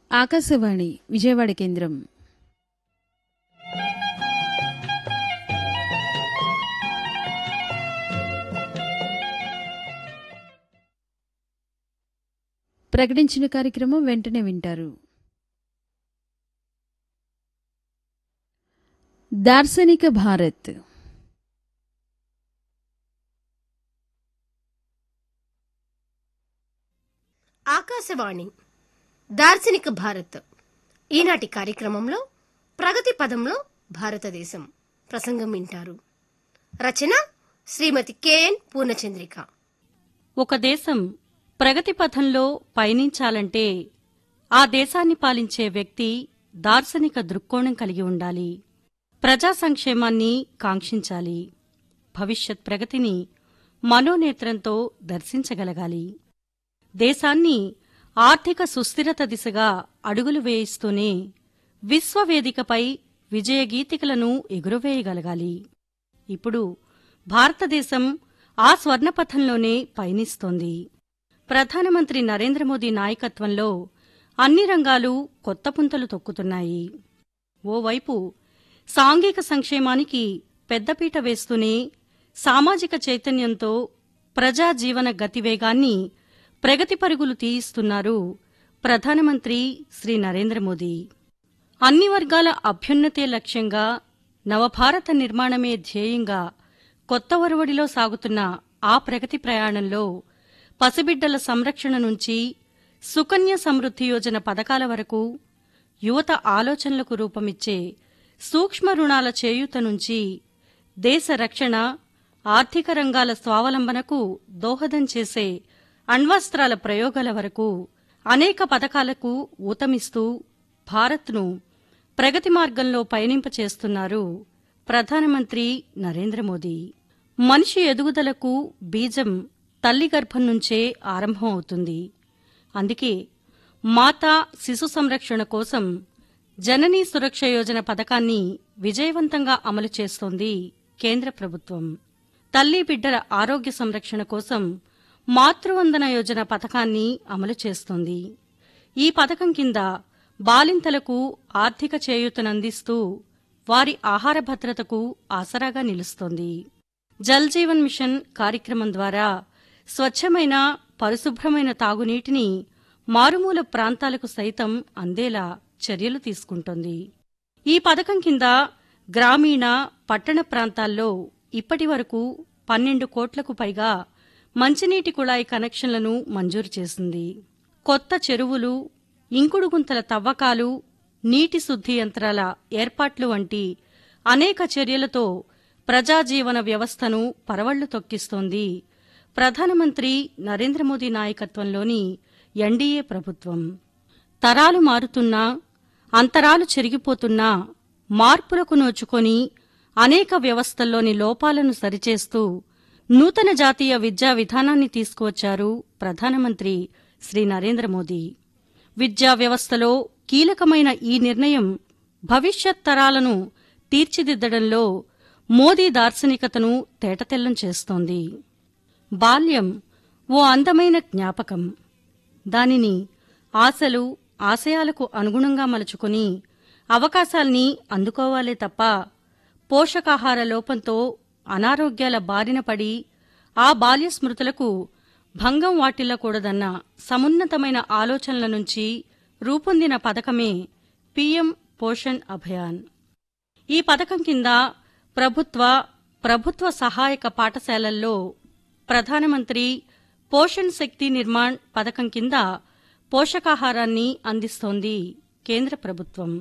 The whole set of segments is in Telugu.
ఆకాశవాణి విజయవాడ కేంద్రం ప్రకటించిన కార్యక్రమం వెంటనే వింటారు దార్శనిక భారత్ ఆకాశవాణి దార్శనిక భారత్ ఈనాటి కార్యక్రమంలో ప్రగతి పదంలో భారతదేశం ప్రసంగం వింటారు రచన శ్రీమతి కెఎన్ పూర్ణచంద్రిక ఒక దేశం ప్రగతి పథంలో పయనించాలంటే ఆ దేశాన్ని పాలించే వ్యక్తి దార్శనిక దృక్కోణం కలిగి ఉండాలి ప్రజా సంక్షేమాన్ని కాంక్షించాలి భవిష్యత్ ప్రగతిని మనోనేత్రంతో దర్శించగలగాలి దేశాన్ని ఆర్థిక సుస్థిరత దిశగా అడుగులు వేయిస్తూనే విశ్వవేదికపై విజయగీతికలను ఎగురవేయగలగాలి ఇప్పుడు భారతదేశం ఆ స్వర్ణపథంలోనే పయనిస్తోంది ప్రధానమంత్రి నరేంద్ర మోదీ నాయకత్వంలో అన్ని రంగాలు కొత్త పుంతలు తొక్కుతున్నాయి ఓవైపు సాంఘిక సంక్షేమానికి పెద్దపీట వేస్తూనే సామాజిక చైతన్యంతో ప్రజా జీవన గతివేగాన్ని ప్రగతి పరుగులు తీయిస్తున్నారు ప్రధానమంత్రి శ్రీ నరేంద్ర మోదీ అన్ని వర్గాల అభ్యున్నతే లక్ష్యంగా నవభారత నిర్మాణమే ధ్యేయంగా కొత్త ఒరవడిలో సాగుతున్న ఆ ప్రగతి ప్రయాణంలో పసిబిడ్డల సంరక్షణ నుంచి సుకన్య సమృద్ధి యోజన పథకాల వరకు యువత ఆలోచనలకు రూపమిచ్చే సూక్ష్మ రుణాల చేయూత నుంచి దేశ రక్షణ ఆర్థిక రంగాల స్వావలంబనకు దోహదం చేసే అణ్వస్త్రాల ప్రయోగాల వరకు అనేక పథకాలకు ఊతమిస్తూ భారత్ను ప్రగతి మార్గంలో పయనింపచేస్తున్నారు ప్రధానమంత్రి నరేంద్ర మోదీ మనిషి ఎదుగుదలకు బీజం తల్లి గర్భం నుంచే ఆరంభమవుతుంది అందుకే మాతా శిశు సంరక్షణ కోసం జననీ సురక్ష యోజన పథకాన్ని విజయవంతంగా అమలు చేస్తోంది కేంద్ర ప్రభుత్వం తల్లి బిడ్డల ఆరోగ్య సంరక్షణ కోసం మాతృవందన యోజన పథకాన్ని అమలు చేస్తోంది ఈ పథకం కింద బాలింతలకు ఆర్థిక చేయూతనందిస్తూ వారి ఆహార భద్రతకు ఆసరాగా నిలుస్తోంది జల్ జీవన్ మిషన్ కార్యక్రమం ద్వారా స్వచ్ఛమైన పరిశుభ్రమైన తాగునీటిని మారుమూల ప్రాంతాలకు సైతం అందేలా చర్యలు తీసుకుంటోంది ఈ పథకం కింద గ్రామీణ పట్టణ ప్రాంతాల్లో ఇప్పటి వరకు పన్నెండు కోట్లకు పైగా మంచినీటి కుళాయి కనెక్షన్లను మంజూరు చేసింది కొత్త చెరువులు ఇంకుడు గుంతల తవ్వకాలు నీటి శుద్ధి యంత్రాల ఏర్పాట్లు వంటి అనేక చర్యలతో ప్రజాజీవన వ్యవస్థను పరవళ్లు తొక్కిస్తోంది ప్రధానమంత్రి నరేంద్ర మోదీ నాయకత్వంలోని ఎన్డీఏ ప్రభుత్వం తరాలు మారుతున్నా అంతరాలు చెరిగిపోతున్నా మార్పులకు నోచుకొని అనేక వ్యవస్థల్లోని లోపాలను సరిచేస్తూ నూతన జాతీయ విద్యా విధానాన్ని తీసుకువచ్చారు ప్రధానమంత్రి శ్రీ నరేంద్ర మోదీ విద్యా వ్యవస్థలో కీలకమైన ఈ నిర్ణయం భవిష్యత్ తరాలను తీర్చిదిద్దడంలో మోదీ దార్శనికతను తేటతెల్లం చేస్తోంది బాల్యం ఓ అందమైన జ్ఞాపకం దానిని ఆశలు ఆశయాలకు అనుగుణంగా మలుచుకుని అవకాశాల్ని అందుకోవాలే తప్ప పోషకాహార లోపంతో అనారోగ్యాల బారిన పడి ఆ బాల్య స్మృతులకు భంగం వాటిల్లకూడదన్న సమున్నతమైన ఆలోచనల నుంచి రూపొందిన పథకమే పీఎం పోషణ్ అభియాన్ ఈ పథకం కింద ప్రభుత్వ ప్రభుత్వ సహాయక పాఠశాలల్లో ప్రధానమంత్రి పోషణ్ శక్తి నిర్మాణ్ పథకం కింద పోషకాహారాన్ని అందిస్తోంది కేంద్ర ప్రభుత్వం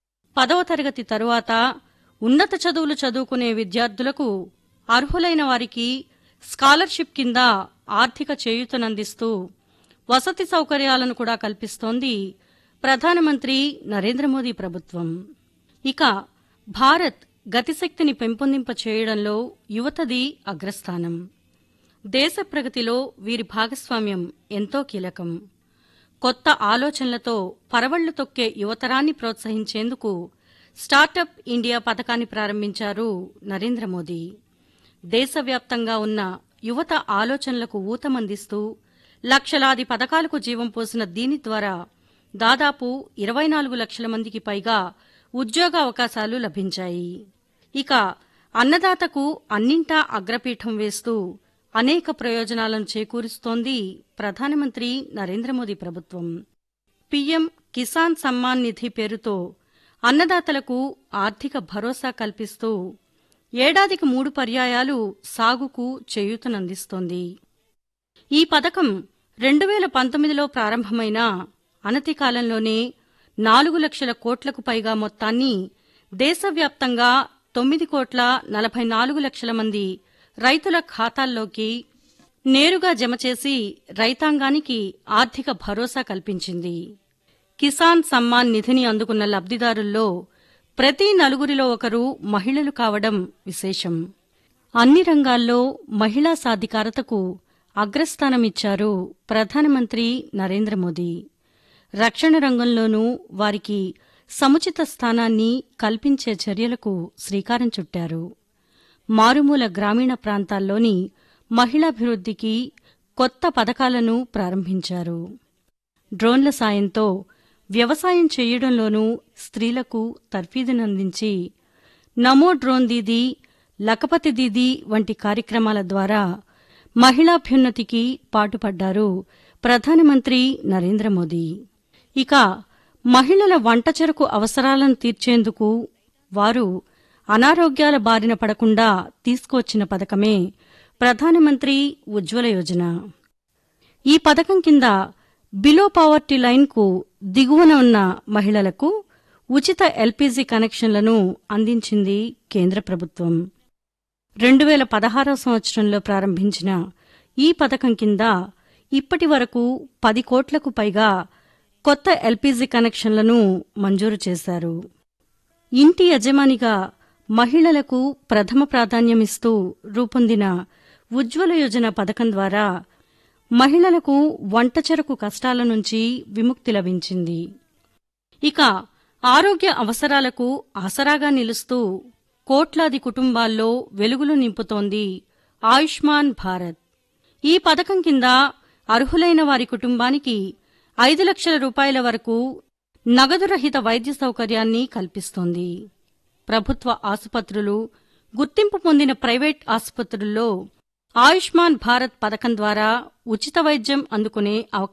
పదవ తరగతి తరువాత ఉన్నత చదువులు చదువుకునే విద్యార్థులకు అర్హులైన వారికి స్కాలర్షిప్ కింద ఆర్థిక చేయూతనందిస్తూ వసతి సౌకర్యాలను కూడా కల్పిస్తోంది ప్రధానమంత్రి నరేంద్ర మోదీ ప్రభుత్వం ఇక భారత్ గతిశక్తిని పెంపొందింప చేయడంలో యువతది అగ్రస్థానం దేశ ప్రగతిలో వీరి భాగస్వామ్యం ఎంతో కీలకం కొత్త ఆలోచనలతో పరవళ్లు తొక్కే యువతరాన్ని ప్రోత్సహించేందుకు స్టార్టప్ ఇండియా పథకాన్ని ప్రారంభించారు నరేంద్ర మోదీ దేశవ్యాప్తంగా ఉన్న యువత ఆలోచనలకు ఊతమందిస్తూ లక్షలాది పథకాలకు జీవం పోసిన దీని ద్వారా దాదాపు ఇరవై నాలుగు లక్షల మందికి పైగా ఉద్యోగ అవకాశాలు లభించాయి ఇక అన్నదాతకు అన్నింటా అగ్రపీఠం వేస్తూ అనేక ప్రయోజనాలను చేకూరుస్తోంది ప్రధానమంత్రి నరేంద్ర మోదీ ప్రభుత్వం పీఎం కిసాన్ సమ్మాన్ నిధి పేరుతో అన్నదాతలకు ఆర్థిక భరోసా కల్పిస్తూ ఏడాదికి మూడు పర్యాయాలు సాగుకు చేయూతనందిస్తోంది ఈ పథకం రెండు వేల పంతొమ్మిదిలో ప్రారంభమైన అనతి కాలంలోనే నాలుగు లక్షల కోట్లకు పైగా మొత్తాన్ని దేశవ్యాప్తంగా తొమ్మిది కోట్ల నలభై నాలుగు లక్షల మంది రైతుల ఖాతాల్లోకి నేరుగా జమ చేసి రైతాంగానికి ఆర్థిక భరోసా కల్పించింది కిసాన్ సమ్మాన్ నిధిని అందుకున్న లబ్దిదారుల్లో ప్రతి నలుగురిలో ఒకరు మహిళలు కావడం విశేషం అన్ని రంగాల్లో మహిళా సాధికారతకు అగ్రస్థానమిచ్చారు ప్రధానమంత్రి నరేంద్ర మోదీ రక్షణ రంగంలోనూ వారికి సముచిత స్థానాన్ని కల్పించే చర్యలకు శ్రీకారం చుట్టారు మారుమూల గ్రామీణ ప్రాంతాల్లోని మహిళాభివృద్ధికి కొత్త పథకాలను ప్రారంభించారు డ్రోన్ల సాయంతో వ్యవసాయం చేయడంలోనూ స్త్రీలకు తర్ఫీదునందించి నమో డ్రోన్ దీదీ లఖపతి దీదీ వంటి కార్యక్రమాల ద్వారా మహిళాభ్యున్నతికి పాటుపడ్డారు ప్రధానమంత్రి నరేంద్ర మోదీ ఇక మహిళల వంటచెరకు అవసరాలను తీర్చేందుకు వారు అనారోగ్యాల బారిన పడకుండా తీసుకువచ్చిన పథకమే ప్రధానమంత్రి ఉజ్వల యోజన ఈ పథకం కింద బిలో పావర్టీ లైన్కు దిగువన ఉన్న మహిళలకు ఉచిత ఎల్పీజీ కనెక్షన్లను అందించింది కేంద్ర ప్రభుత్వం రెండు వేల పదహారవ సంవత్సరంలో ప్రారంభించిన ఈ పథకం కింద ఇప్పటి వరకు పది కోట్లకు పైగా కొత్త ఎల్పీజీ కనెక్షన్లను మంజూరు చేశారు ఇంటి యజమానిగా మహిళలకు ప్రథమ ప్రాధాన్యమిస్తూ రూపొందిన ఉజ్వల యోజన పథకం ద్వారా మహిళలకు వంటచెరకు కష్టాల నుంచి విముక్తి లభించింది ఇక ఆరోగ్య అవసరాలకు ఆసరాగా నిలుస్తూ కోట్లాది కుటుంబాల్లో వెలుగులు నింపుతోంది ఆయుష్మాన్ భారత్ ఈ పథకం కింద అర్హులైన వారి కుటుంబానికి ఐదు లక్షల రూపాయల వరకు నగదురహిత వైద్య సౌకర్యాన్ని కల్పిస్తోంది ప్రభుత్వ ఆసుపత్రులు గుర్తింపు పొందిన ప్రైవేట్ ఆసుపత్రుల్లో ఆయుష్మాన్ భారత్ పథకం ద్వారా ఉచిత వైద్యం అందుకునే అవకాశం